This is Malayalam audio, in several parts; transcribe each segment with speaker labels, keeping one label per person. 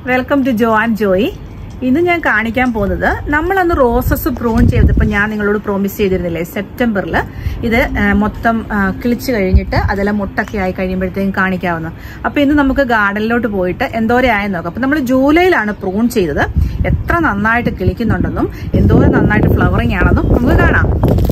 Speaker 1: welcome to Jo and Joy ഇന്ന് ഞാൻ കാണിക്കാൻ പോകുന്നത് നമ്മൾ അന്ന് റോസസ് പ്രൂൺ ചെയ്തപ്പോൾ ഞാൻ നിങ്ങളോട് പ്രോമിസ് ചെയ്തിരുന്നില്ലേ സെപ്റ്റംബറിൽ ഇത് ആ, മൊത്തം ആ, കിളിച്ച് കഴിഞ്ഞിട്ട് അതെല്ലാം മുട്ടൊക്കെ ആയി കഴിയുമ്പോഴത്തേക്കും കാണിക്കാവുന്ന അപ്പൊ ഇന്ന് നമുക്ക് ഗാർഡനിലോട്ട് പോയിട്ട് എന്തോരം ആയെന്ന് നോക്കാം അപ്പൊ നമ്മൾ ജൂലൈയിലാണ് പ്രൂൺ ചെയ്തത് എത്ര നന്നായിട്ട് കിളിക്കുന്നുണ്ടെന്നും എന്തോരം നന്നായിട്ട് ഫ്ലവറിങ് ആണെന്നും നമുക്ക് കാണാം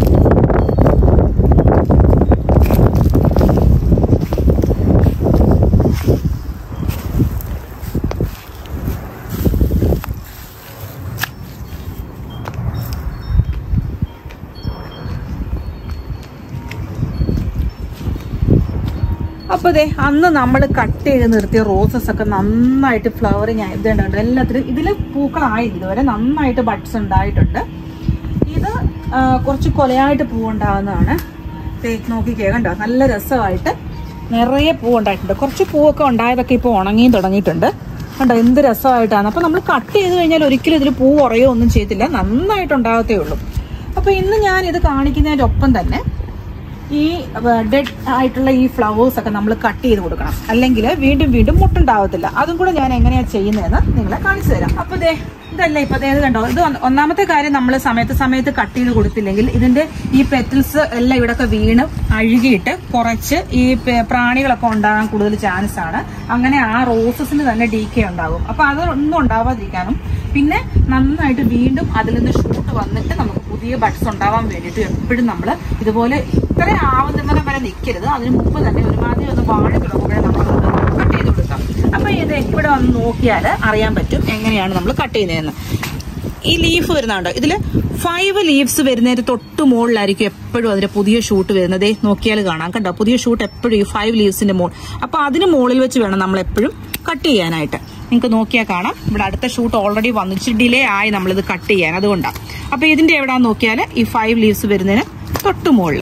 Speaker 1: അപ്പൊ അതെ അന്ന് നമ്മൾ കട്ട് ചെയ്ത് നിർത്തിയ റോസസ് ഒക്കെ നന്നായിട്ട് ഫ്ലവറിങ് ആയതുകൊണ്ട് എല്ലാത്തിലും ഇതിൽ പൂക്കളായി ഇതുവരെ നന്നായിട്ട് ബഡ്സ് ഉണ്ടായിട്ടുണ്ട് ഇത് ആ, കുറച്ച് കൊലയായിട്ട് പൂവുണ്ടാകുന്നതാണ് ദേ നോക്കിക്കേ കണ്ടോ നല്ല രസമായിട്ട് നിറയെ പൂ ഉണ്ടായിട്ടുണ്ട് കുറച്ച് പൂവൊക്കെ ഉണ്ടായതൊക്കെ ഇപ്പോൾ ഉണങ്ങിയും തുടങ്ങിയിട്ടുണ്ട് കണ്ടോ എന്ത് രസമായിട്ടാണ് അപ്പൊ നമ്മൾ കട്ട് ചെയ്ത് കഴിഞ്ഞാൽ ഒരിക്കലും ഇതിൽ പൂ കുറയോ ഒന്നും ചെയ്തില്ല നന്നായിട്ട് ഉണ്ടാകത്തേ ഉള്ളൂ അപ്പൊ ഇന്ന് ഞാൻ ഇത് കാണിക്കുന്നതിന്റെ ഒപ്പം തന്നെ ഈ ഡെഡ് ആയിട്ടുള്ള ഈ ഫ്ലവേഴ്സ് ഒക്കെ നമ്മൾ കട്ട് ചെയ്ത് കൊടുക്കണം അല്ലെങ്കിൽ വീണ്ടും വീണ്ടും മുട്ടുണ്ടാവത്തില്ല അതും കൂടെ ഞാൻ എങ്ങനെയാ ചെയ്യുന്നതെന്ന് നിങ്ങളെ കാണിച്ചു തരാം അപ്പൊ ദേ ഇതല്ലേ ഇപ്പൊ ദേ ഇത് കണ്ടോ ഇത് ഒന്ന് ഒന്നാമത്തെ കാര്യം നമ്മൾ സമയത്ത് സമയത്ത് കട്ട് ചെയ്ത് കൊടുത്തില്ലെങ്കിൽ ഇതിന്റെ ഈ പെറ്റൽസ് എല്ലാം ഇവിടൊക്കെ വീണ് അഴുകിയിട്ട് കുറച്ച് ഈ പെ- പ്രാണികളൊക്കെ ഉണ്ടാകാൻ കൂടുതൽ ചാൻസ് ആണ് അങ്ങനെ ആ റോസസിന് തന്നെ ഡി കെ ഉണ്ടാകും അപ്പൊ അതൊന്നും ഉണ്ടാവാതിരിക്കാനും പിന്നെ നന്നായിട്ട് വീണ്ടും അതിൽ നിന്ന് ഷൂട്ട് വന്നിട്ട് നമുക്ക് പുതിയ ബഡ്സ് ഉണ്ടാവാൻ വേണ്ടിയിട്ട് എപ്പോഴും നമ്മൾ ഇതുപോലെ ഇത്ര ആവുന്നവരെ വരെ നിൽക്കരുത് അതിന് മുമ്പ് തന്നെ ഒരുമാതിരി ഒന്ന് വാഴ തുടങ്ങുമ്പോഴേ നമ്മൾ കട്ട് ചെയ്ത് കൊടുക്കാം അപ്പൊ ഇത് ഇവിടെ വന്ന് നോക്കിയാൽ അറിയാൻ പറ്റും എങ്ങനെയാണ് നമ്മൾ കട്ട് ചെയ്യുന്നതെന്ന് ഈ ലീഫ് വരുന്നുണ്ടോ ഇതില് ഫൈവ് ലീവ്സ് വരുന്നതിന് തൊട്ട് മുകളിലായിരിക്കും എപ്പോഴും അതിന്റെ പുതിയ ഷൂട്ട് വരുന്നത് ദേ നോക്കിയാൽ കാണാം കണ്ടോ പുതിയ ഷൂട്ട് എപ്പോഴും ഈ ഫൈവ് ലീവ്സിന്റെ മുകൾ അപ്പൊ അതിന് മുകളിൽ വെച്ച് വേണം നമ്മൾ എപ്പോഴും കട്ട് ചെയ്യാനായിട്ട് നിങ്ങൾക്ക് നോക്കിയാൽ കാണാം ഇവിടെ അടുത്ത ഷൂട്ട് ഓൾറെഡി വന്നു ഇച്ചിരി ഡിലേ ആയി നമ്മളിത് കട്ട് ചെയ്യാൻ അതുകൊണ്ടാണ് അപ്പൊ ഇതിന്റെ എവിടെയാന്ന് നോക്കിയാൽ ഈ ഫൈവ് ലീവ്സ് വരുന്നതിന് തൊട്ട് മുകളിൽ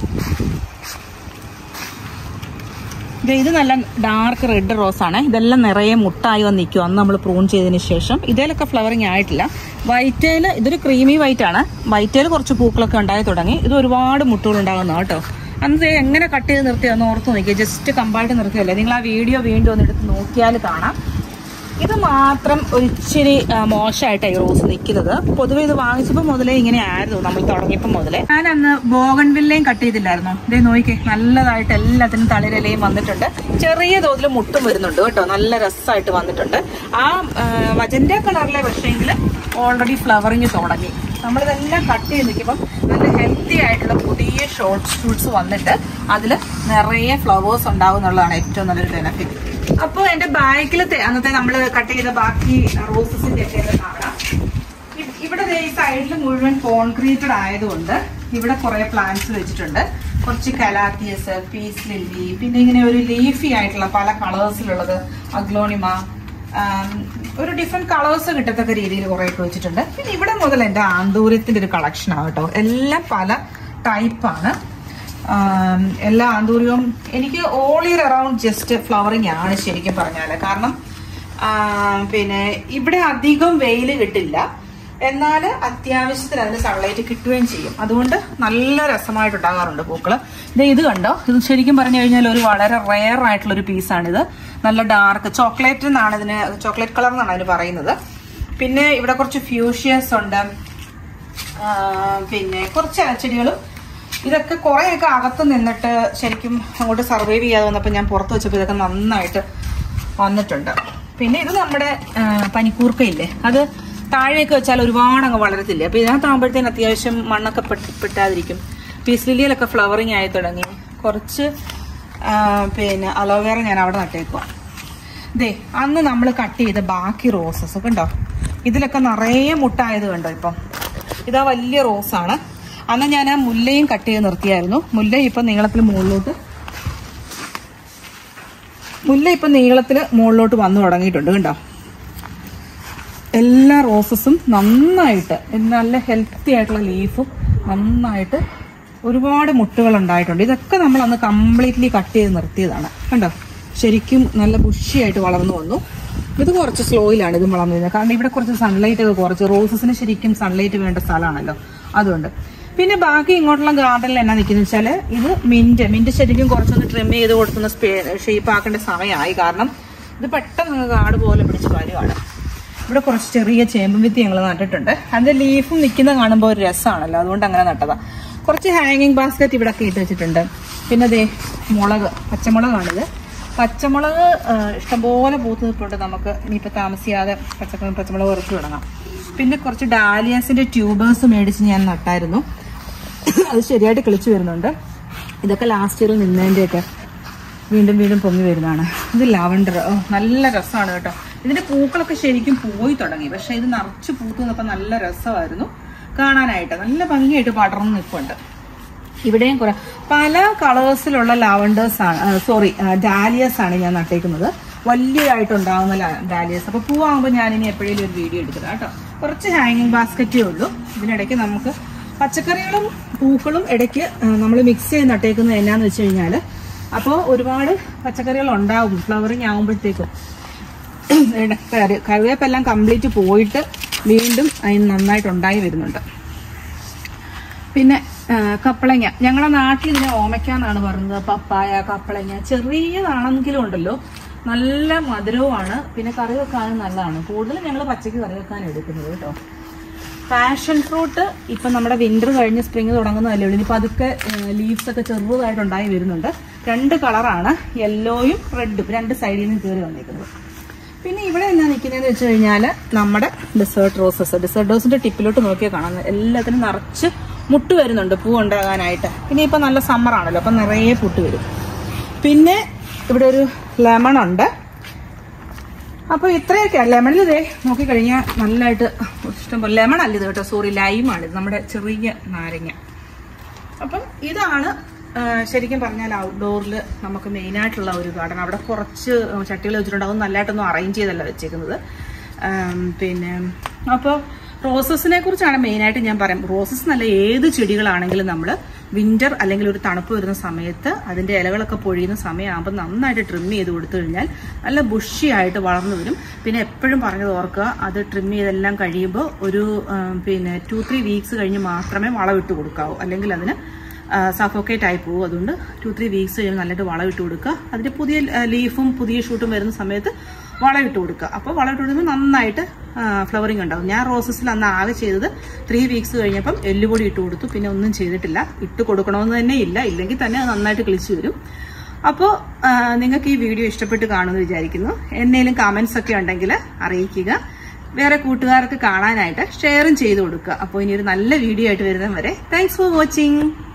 Speaker 1: ദേ ഇത് നല്ല ഡാർക്ക് റെഡ് റോസ് ആണ് ഇതെല്ലാം നിറയെ മുട്ടായി വന്ന് നിൽക്കും അന്ന് നമ്മൾ പ്രൂൺ ചെയ്തതിന് ശേഷം ഇതിലൊക്കെ ഫ്ലവറിങ് ആയിട്ടില്ല വൈറ്റേല് ഇതൊരു ക്രീമി വൈറ്റ് ആണ് വൈറ്റേല് കുറച്ച് പൂക്കളൊക്കെ ഉണ്ടായി തുടങ്ങി ഇത് ഒരുപാട് മുട്ടുകൾ ഉണ്ടാകുന്ന കേട്ടോ അന്ന് ദേ എങ്ങനെ കട്ട് ചെയ്ത് നിർത്തിയാന്ന് ഓർത്ത് നോക്കിയാൽ ജസ്റ്റ് കമ്പായിട്ട് നിർത്തിയല്ലേ നിങ്ങൾ ആ വീഡിയോ വീണ്ടും ഒന്ന് എടുത്ത് നോക്കിയാൽ കാണാം ഇത് മാത്രം ഒരിച്ചിരി ആ, മോശമായിട്ടാണ് ഈ റോസ് നിൽക്കുന്നത് പൊതുവെ ഇത് വാങ്ങിച്ചപ്പോൾ മുതലേ ഇങ്ങനെ ആയിരുന്നു നമ്മൾ തുടങ്ങിയപ്പോൾ മുതലേ ഞാൻ അന്ന് ബോഗൺ വില്ലയും കട്ട് ചെയ്തില്ലായിരുന്നു ഇതേ നോക്കിക്കേ നല്ലതായിട്ട് എല്ലാത്തിനും തളിരലയും വന്നിട്ടുണ്ട് ചെറിയ തോതിൽ മുട്ടും വരുന്നുണ്ട് കേട്ടോ നല്ല രസമായിട്ട് വന്നിട്ടുണ്ട് ആ വജന്റ കളറിലെ പക്ഷേങ്കിൽ ഓൾറെഡി ഫ്ലവറിങ് തുടങ്ങി നമ്മളിതെല്ലാം കട്ട് ചെയ്ത് നിൽക്കുമ്പോൾ നല്ല ഹെൽത്തി ആയിട്ടുള്ള പുതിയ ഷോർട്ട് ഷൂട്ട്സ് വന്നിട്ട് അതിൽ നിറയെ ഫ്ലവേഴ്സ് ഉണ്ടാവും എന്നുള്ളതാണ് ഏറ്റവും നല്ലൊരു ബെനിഫിറ്റ് അപ്പോൾ എന്റെ ബാക്കിൽ അന്നത്തെ നമ്മൾ കട്ട് ചെയ്ത ബാക്കി റോസസിന്റെ ഒക്കെ ഒന്ന് കാണാം ഇ- ഇവിടെ ദേ ഈ സൈഡിൽ മുഴുവൻ കോൺക്രീറ്റഡ് ആയതുകൊണ്ട് ഇവിടെ കുറെ പ്ലാന്റ്സ് വെച്ചിട്ടുണ്ട് കുറച്ച് കലാത്തിയസ് പീസ് ലില്ലി പിന്നെ ഇങ്ങനെ ഒരു ലീഫി ആയിട്ടുള്ള പല കളേഴ്സിലുള്ളത് അഗ്ലോണിമ ആം, ഒരു ഡിഫറെന്റ് കളേഴ്സ് കിട്ടത്തക്ക രീതിയിൽ കുറേയൊക്കെ വെച്ചിട്ടുണ്ട് പിന്നെ ഇവിടെ മുതൽ എന്റെ ആന്തൂര്യത്തിന്റെ ഒരു കളക്ഷൻ ആണ് കേട്ടോ എല്ലാം പല ടൈപ്പാണ് ആം, എല്ലാ ആന്തൂര്യവും എനിക്ക് all year around just flowering ആണ് ശരിക്കും പറഞ്ഞാല് കാരണം ആം, പിന്നെ ഇവിടെ അധികം വെയിൽ കിട്ടില്ല എന്നാൽ അത്യാവശ്യത്തിന് അതിന് സൺലൈറ്റ് കിട്ടുകയും ചെയ്യും അതുകൊണ്ട് നല്ല രസമായിട്ടുണ്ടാകാറുണ്ട് പൂക്കള് ഇത് ഇത് കണ്ടോ ഇത് ശരിക്കും പറഞ്ഞു കഴിഞ്ഞാൽ ഒരു വളരെ റെയർ ആയിട്ടുള്ള ഒരു പീസാണിത് നല്ല ഡാർക്ക് ചോക്ലേറ്റ് എന്നാണ് ഇതിന് ചോക്ലേറ്റ് കളർ എന്നാണ് അതിന് പറയുന്നത് പിന്നെ ഇവിടെ കുറച്ച് ഫ്യൂഷ്യസ് ഉണ്ട് ആ, പിന്നെ കുറച്ച് ഇലച്ചെടികളും ഇതൊക്കെ കുറേയൊക്കെ അകത്ത് നിന്നിട്ട് ശരിക്കും അങ്ങോട്ട് സർവൈവ് ചെയ്യാതെ വന്നപ്പോൾ ഞാൻ പുറത്ത് വെച്ചപ്പോൾ ഇതൊക്കെ നന്നായിട്ട് വന്നിട്ടുണ്ട് പിന്നെ ഇത് നമ്മുടെ ആ, പനിക്കൂർക്കയില്ലേ അത് താഴെയൊക്കെ വെച്ചാൽ ഒരുപാട് അങ്ങ് വളരത്തില്ലേ അപ്പൊ ഇതിനകത്താകുമ്പോഴത്തേന് അത്യാവശ്യം മണ്ണൊക്കെ പെട്ട് പെട്ടാതിരിക്കും പീസ് ലില്ലിയിലൊക്കെ ഫ്ലവറിങ് ആയി തുടങ്ങി കുറച്ച് ആ, പിന്നെ അലോവേറ ഞാൻ അവിടെ നട്ടേക്കുക ദേ അന്ന് നമ്മൾ കട്ട് ചെയ്ത ബാക്കി റോസസ് കണ്ടോ ഇതിലൊക്കെ നിറയെ മുട്ടായത് കണ്ടോ ഇപ്പം ഇതാ വലിയ റോസാണ് അന്ന് ഞാൻ ആ മുല്ലയും കട്ട് ചെയ്ത് നിർത്തിയായിരുന്നു മുല്ല ഇപ്പം നീളത്തിൽ മുകളിലോട്ട് മുല്ല ഇപ്പം നീളത്തിൽ മുകളിലോട്ട് വന്നു തുടങ്ങിയിട്ടുണ്ട് കണ്ടോ എല്ലാ റോസസും നന്നായിട്ട് നല്ല ഹെൽത്തി ആയിട്ടുള്ള ലീഫും നന്നായിട്ട് ഒരുപാട് മുട്ടുകൾ ഉണ്ടായിട്ടുണ്ട് ഇതൊക്കെ നമ്മൾ അന്ന് കംപ്ലീറ്റ്ലി കട്ട് ചെയ്ത് നിർത്തിയതാണ് കണ്ടോ ശരിക്കും നല്ല ബുഷിയായിട്ട് വളർന്നു വന്നു ഇത് കുറച്ച് സ്ലോയിലാണ് ഇത് വളർന്നു വരുന്നത് കാരണം ഇവിടെ കുറച്ച് സൺലൈറ്റ് ഒക്കെ കുറച്ച് റോസസിന് ശരിക്കും സൺലൈറ്റ് വേണ്ട സ്ഥലമാണല്ലോ അതുകൊണ്ട് പിന്നെ ബാക്കി ഇങ്ങോട്ടുള്ള ഗാർഡനിൽ എന്നാ നിൽക്കുന്ന വെച്ചാൽ ഇത് മിന്റ് മിന്റ് ശരിക്കും കുറച്ചൊന്ന് ട്രിം ചെയ്ത് കൊടുക്കുന്ന ഷേപ്പ് ആക്കേണ്ട സമയമായി കാരണം ഇത് പെട്ടെന്ന് കാട് പോലെ പിടിച്ച് വരുവാണ് ഇവിടെ കുറച്ച് ചെറിയ ചേമ്പും വിത്തി ഞങ്ങൾ നട്ടിട്ടുണ്ട് അതിന്റെ ലീഫും നിൽക്കുന്ന കാണുമ്പോൾ ഒരു രസമാണല്ലോ അതുകൊണ്ട് അങ്ങനെ നട്ടതാ കുറച്ച് ഹാങ്ങിങ് ബാസ്ക്കറ്റ് ഇവിടെ ഒക്കെ ഇട്ട് വെച്ചിട്ടുണ്ട് പിന്നെ ദേ മുളക് പച്ചമുളകാണിത് പച്ചമുളക് ആ, ഇഷ്ടംപോലെ പൂത്ത് നിൽപ്പുണ്ട് നമുക്ക് ഇനിയിപ്പോൾ താമസിയാതെ പച്ചക്കറി പച്ചമുളക് കുറച്ച് തുടങ്ങാം പിന്നെ കുറച്ച് ഡാലിയാസിന്റെ ട്യൂബേഴ്സ് മേടിച്ച് ഞാൻ നട്ടായിരുന്നു അത് ശരിയായിട്ട് കിളിച്ചു വരുന്നുണ്ട് ഇതൊക്കെ ലാസ്റ്റ് ഇയർ നിന്നതിൻ്റെയൊക്കെ വീണ്ടും വീണ്ടും പൊങ്ങി വരുന്നതാണ് ഇത് ലാവണ്ടർ ഓ നല്ല രസമാണ് കേട്ടോ ഇതിന്റെ പൂക്കളൊക്കെ ശരിക്കും പോയി തുടങ്ങി പക്ഷെ ഇത് നിറച്ച് പൂത്ത് നിന്നപ്പോൾ നല്ല രസമായിരുന്നു കാണാനായിട്ട് നല്ല ഭംഗിയായിട്ട് പടർന്ന് നിൽപ്പുണ്ട് ഇവിടെയും കുറെ പല കളേഴ്സിലുള്ള ലാവണ്ടേഴ്സ് ആണ് സോറി ഡാലിയസ് ആണ് ഞാൻ നട്ടേക്കുന്നത് വലിയതായിട്ടുണ്ടാവുന്ന ഡാലിയസ് അപ്പൊ പൂവാകുമ്പോൾ ഞാൻ ഇനി എപ്പോഴേലും ഒരു വീഡിയോ എടുക്കുന്നത് കേട്ടോ കുറച്ച് ഹാങ്ങിങ് ബാസ്ക്കറ്റേ ഉള്ളൂ ഇതിനിടയ്ക്ക് നമുക്ക് പച്ചക്കറികളും പൂക്കളും ഇടയ്ക്ക് നമ്മൾ മിക്സ് ചെയ്ത് നട്ടേക്കുന്നത് എന്നാന്ന് വെച്ച് കഴിഞ്ഞാൽ അപ്പോൾ ഒരുപാട് പച്ചക്കറികൾ ഉണ്ടാവും ഫ്ലവറിങ് ആകുമ്പോഴത്തേക്കും കറി കറിവേപ്പെല്ലാം കംപ്ലീറ്റ് പോയിട്ട് വീണ്ടും അതിന് നന്നായിട്ട് ഉണ്ടായി വരുന്നുണ്ട് പിന്നെ ആ, കപ്പളങ്ങ ഞങ്ങളുടെ നാട്ടിൽ ഇതിനെ ഓമയ്ക്ക എന്നാണ് പറയുന്നത് പപ്പായ കപ്പളങ്ങ ചെറിയതാണെങ്കിലും ഉണ്ടല്ലോ നല്ല മധുരവുമാണ് പിന്നെ കറി വെക്കാനും നല്ലതാണ് കൂടുതലും ഞങ്ങൾ പച്ചക്ക് കറി വെക്കാൻ എടുക്കുന്നത് കേട്ടോ പാഷൻ ഫ്രൂട്ട് ഇപ്പം നമ്മുടെ വിന്റർ കഴിഞ്ഞ് സ്പ്രിങ് തുടങ്ങുന്നതല്ലേ ഉള്ളൂ ഇനിയിപ്പോൾ അതൊക്കെ ലീവ്സ് ഒക്കെ ചെറുതായിട്ടുണ്ടായി വരുന്നുണ്ട് രണ്ട് കളറാണ് യെല്ലോയും റെഡും രണ്ട് സൈഡിൽ നിന്ന് കയറി വന്നിരിക്കുന്നത് പിന്നെ ഇവിടെ എന്നാ നിൽക്കുന്നതെന്ന് വെച്ച് കഴിഞ്ഞാൽ നമ്മുടെ ഡെസേർട്ട് റോസസ് ഡെസേർട്ട് റോസിന്റെ ടിപ്പിലോട്ട് നോക്കിയാൽ കാണാം എല്ലാത്തിനും നിറച്ച് മുട്ട് വരുന്നുണ്ട് പൂ ഉണ്ടാകാനായിട്ട് പിന്നെ ഇപ്പം നല്ല സമ്മർ ആണല്ലോ അപ്പം നിറയെ പുട്ട് വരും പിന്നെ ഇവിടെ ഒരു ലെമൺ ഉണ്ട് അപ്പോൾ ഇത്രയൊക്കെ ലെമണിൽ ഇതേ നോക്കിക്കഴിഞ്ഞാൽ നല്ലതായിട്ട് ഇഷ്ടംപോലെ ലെമൺ അല്ല ഇത് കേട്ടോ സോറി ലൈമാണ് ഇത് നമ്മുടെ ചെറിയ നാരങ്ങ അപ്പം ഇതാണ് ആ, ശരിക്കും പറഞ്ഞാൽ ഔട്ട്ഡോറിൽ നമുക്ക് മെയിനായിട്ടുള്ള ഒരു ഗാർഡൻ അവിടെ കുറച്ച് ചട്ടികൾ വെച്ചിട്ടുണ്ട് അതൊന്നും നല്ലതായിട്ടൊന്നും അറേഞ്ച് ചെയ്തല്ല വെച്ചേക്കുന്നത് ആം, പിന്നെ അപ്പോൾ റോസസിനെ കുറിച്ചാണ് മെയിനായിട്ട് ഞാൻ പറയാം റോസസ് നല്ല ഏത് ചെടികളാണെങ്കിലും നമ്മൾ വിന്റർ അല്ലെങ്കിൽ ഒരു തണുപ്പ് വരുന്ന സമയത്ത് അതിന്റെ ഇലകളൊക്കെ പൊഴിയുന്ന സമയമാകുമ്പോൾ നന്നായിട്ട് ട്രിം ചെയ്ത് കൊടുത്തു കഴിഞ്ഞാൽ നല്ല ബുഷി ആയിട്ട് വളർന്നു വരും പിന്നെ എപ്പോഴും പറഞ്ഞത് ഓർക്കുക അത് ട്രിം ചെയ്തെല്ലാം കഴിയുമ്പോൾ ഒരു ആം, പിന്നെ ടു ത്രീ വീക്സ് കഴിഞ്ഞ് മാത്രമേ വളമിട്ട് കൊടുക്കാവൂ അല്ലെങ്കിൽ അതിന് സഫോക്കേറ്റ് ആയി പോകും അതുകൊണ്ട് ടു ത്രീ വീക്സ് കഴിഞ്ഞ് നല്ലതായിട്ട് വളമിട്ട് കൊടുക്കുക അതിന്റെ പുതിയ ലീഫും പുതിയ ഷൂട്ടും വരുന്ന സമയത്ത് വളമിട്ട് കൊടുക്കുക അപ്പോൾ വളമിട്ട് കൊടുക്കുമ്പോൾ നന്നായിട്ട് ഫ്ലവറിങ് ഉണ്ടാവും ഞാൻ റോസസിൽ അന്ന് ആകെ ചെയ്തത് ത്രീ വീക്സ് കഴിഞ്ഞപ്പം എല്ലുപൊടി ഇട്ട് കൊടുത്തു പിന്നെ ഒന്നും ചെയ്തിട്ടില്ല ഇട്ട് കൊടുക്കണമെന്ന് തന്നെ ഇല്ല ഇല്ലെങ്കിൽ തന്നെ അത് നന്നായിട്ട് കിളിച്ചു വരും അപ്പോൾ നിങ്ങൾക്ക് ഈ വീഡിയോ ഇഷ്ടപ്പെട്ട് കാണുമെന്ന് വിചാരിക്കുന്നു എന്നേലും കമന്റ്സ് ഒക്കെ ഉണ്ടെങ്കിൽ അറിയിക്കുക വേറെ കൂട്ടുകാർക്ക് കാണാനായിട്ട് ഷെയറും ചെയ്ത് കൊടുക്കുക അപ്പോൾ ഇനി ഒരു നല്ല വീഡിയോ ആയിട്ട് വരുന്നവരെ താങ്ക്സ് ഫോർ വാച്ചിങ്